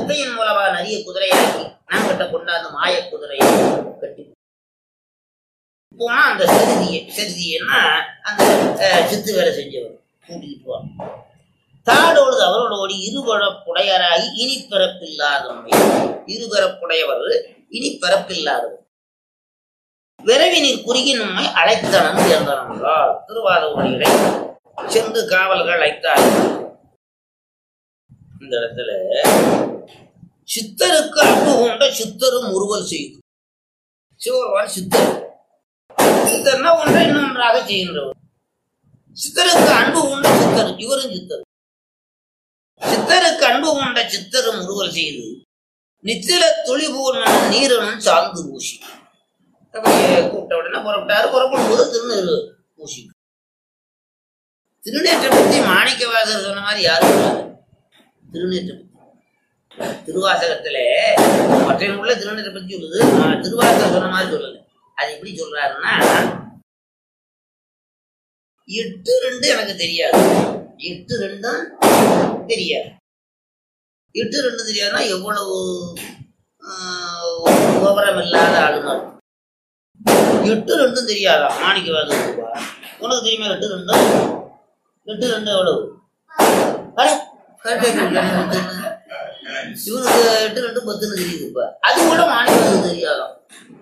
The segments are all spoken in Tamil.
மெத்தையின் மூலமா நிறைய குதிரையாக்கி நான் கிட்ட கொண்டாந்து மாய குதிரையை கட்டி போனா அந்த செருதியை செருதியன்னா அந்த அஹ், சித்து வேலை செஞ்சவர் கூட்டிகிட்டு போவாங்க தாடோடு அவரோட ஓடி இருபரப்புடையராகி இனி பிறப்பில்லாதவனை இருபரப்புடையவர் இனி பிறப்பில்லாதவர் விரைவினில் குறுகி நம்மை அழைத்தனம் சேர்ந்தனன்றால் திருவாத உரையிடை சென்று காவல்கள் அழைத்தார் இந்த இடத்துல சித்தருக்கு அன்பு கொண்ட சித்தரும் முறுவல் செய்து சிவபெருமான் சித்தர் சித்தர்னா ஒன்றை இன்னொன்றாக செய்கின்றவர் சித்தருக்கு அன்பு கொண்ட சித்தர் இவரும் சித்தர் சித்தருக்கு அன்பு கொண்ட சித்தரும் முறுவல் செய்து நித்தில துளிபூர் நீரனும் சார்ந்து பூசி அப்படியே கூப்பிட்ட உடனே புறப்பட்டாரு புறப்படும் போது திருநெல் பூசி திருநேற்றை பத்தி மாணிக்கவாசகர் சொன்ன மாதிரி யாரும் சொல்லாது திருநேற்றை பத்தி திருவாசகத்துல மற்ற உள்ள திருநேற்றை பத்தி சொல்லுது ஆனா திருவாசகர் சொன்ன மாதிரி சொல்லல அது எப்படி சொல்றாருன்னா எட்டு ரெண்டு எனக்கு தெரியாது எட்டு ரெண்டும் தெரியாது எட்டு ரெண்டு தெரியாதுன்னா எவ்வளவு ஆஹ், விவரம் இல்லாத ஆளுங்க எட்டு ரெண்டும் தெரியாதா மாணிக்கவாதத்துப்பா உனக்கு தெரியுமா எட்டு ரெண்டும் எட்டு ரெண்டு எவ்வளவு அட, correct ஆ சொல்லிட்டேன், பத்துன்னு. இவனுக்கு எட்டு ரெண்டு பத்துன்னு தெரியுதுப்பா அது கூட மாணிக்கவாதம் தெரியாதாம்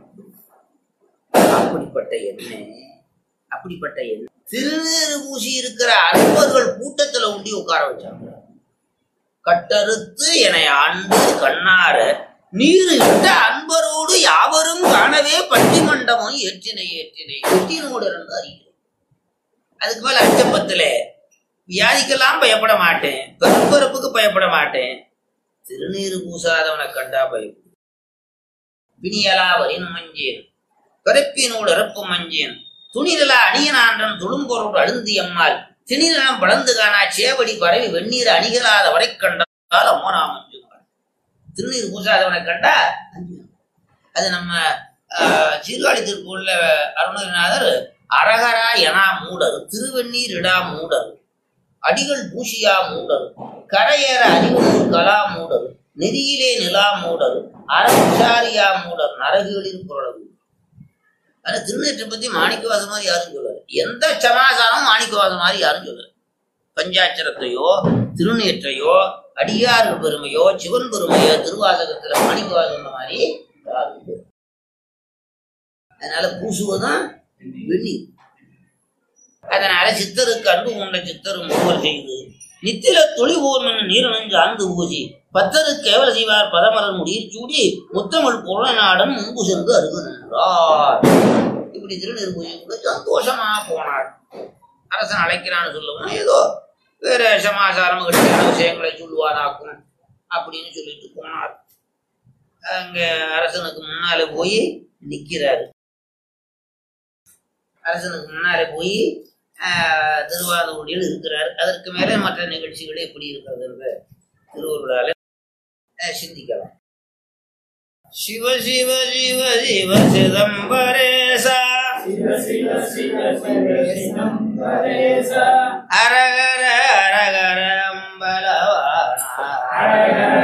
அப்படிப்பட்ட எண்ணெய் அப்படிப்பட்ட எண்ணெய் திருநீறு பூசி இருக்கிற அன்பர்கள் கூட்டத்துல உண்டி உட்கார வச்சாங்க கட்டறுத்து என்னை ஆண்டு கண்ணார நீர் இட்ட அன்பரோடு யாவரும் காணவே பட்டி மண்டபம் ஏற்றினை ஏற்றினை வெட்டினோடு இருந்து அறிகிறேன் அதுக்கு மேல அச்சப்பத்துல வியாதிக்கெல்லாம் பயப்பட மாட்டேன் பெரும்பரப்புக்கு பயப்பட மாட்டேன் திருநீறு பூசாதவனை கண்டா பயப்படும் பிணியலா வரின் மஞ்சேன் பிறப்பினோடு இறப்பு மஞ்சேன் துணிதலா அணியனான்றன் துளும்பொருள் அழுந்தி அம்மாள் திணிலம் வளர்ந்து காணா சேவடி பரவி வெந்நீர் அணிகளாத வரை கண்டால் அம்மனா மஞ்சுமாள் திருநீர் பூசாதவனை கண்டா அஞ்சுவான். அது நம்ம ஆஹ், சீர்காழி திருப்பூர்ல அருணகிரிநாதர் அரகரா எனா மூடர் திருவெண்ணீர் இடா மூடர் அடிகள் பூசியா மூடர் கரையேற அறிவு கலா மூடர் நெறியிலே நிலா மூடர் அறவிசாரியா மூடர் நரகுகளில் புரளவு ஆனா திருநெற்றை பத்தி மாணிக்கவாசம் மாதிரி யாரும் சொல்லல எந்த சமாசாரமும் மாணிக்கவாசம் மாதிரி யாரும் சொல்லல பஞ்சாட்சரத்தையோ திருநேற்றையோ அடியார்கள் பெருமையோ சிவன் பெருமையோ திருவாசகத்துல மாணிக்கவாசம் சொன்ன மாதிரி யாரும் சொல்லல. அதனால பூசுவதும் வெந்நீர் அதனால சித்தருக்கு அன்பு கொண்ட சித்தரும் ஒருவர் செய்து நித்தில துளி ஊர்மன் நீரணிஞ்சு ஆந்து பூசி பத்தரு கேவல செய்வார் பதமலர் முடியில் சூடி முத்தமிழ் புற நாடன் முன்பு சென்று அருகு நின்றார் இப்படி திருநீர் பூஜை கூட சந்தோஷமா போனார் அரசன் அழைக்கிறான்னு சொல்லுவோம் ஏதோ வேற சமாசாரம் கட்டியான விஷயங்களை சொல்லுவாராக்கும் அப்படின்னு சொல்லிட்டு போனார் அங்க அரசனுக்கு முன்னால போய் நிக்கிறாரு அரசனுக்கு முன்னாலே போய் ஆஹ், திருவாரூரில் இருக்கிறார் அதற்கு மேலே மற்ற நிகழ்ச்சிகள் எப்படி இருக்கிறது என்ற திருவருளால ஆஹ், சிந்திக்கலாம் சிவ சிவ சிவ சிவ சிதம்பரேசா அரகர அரகர அம்பலவானா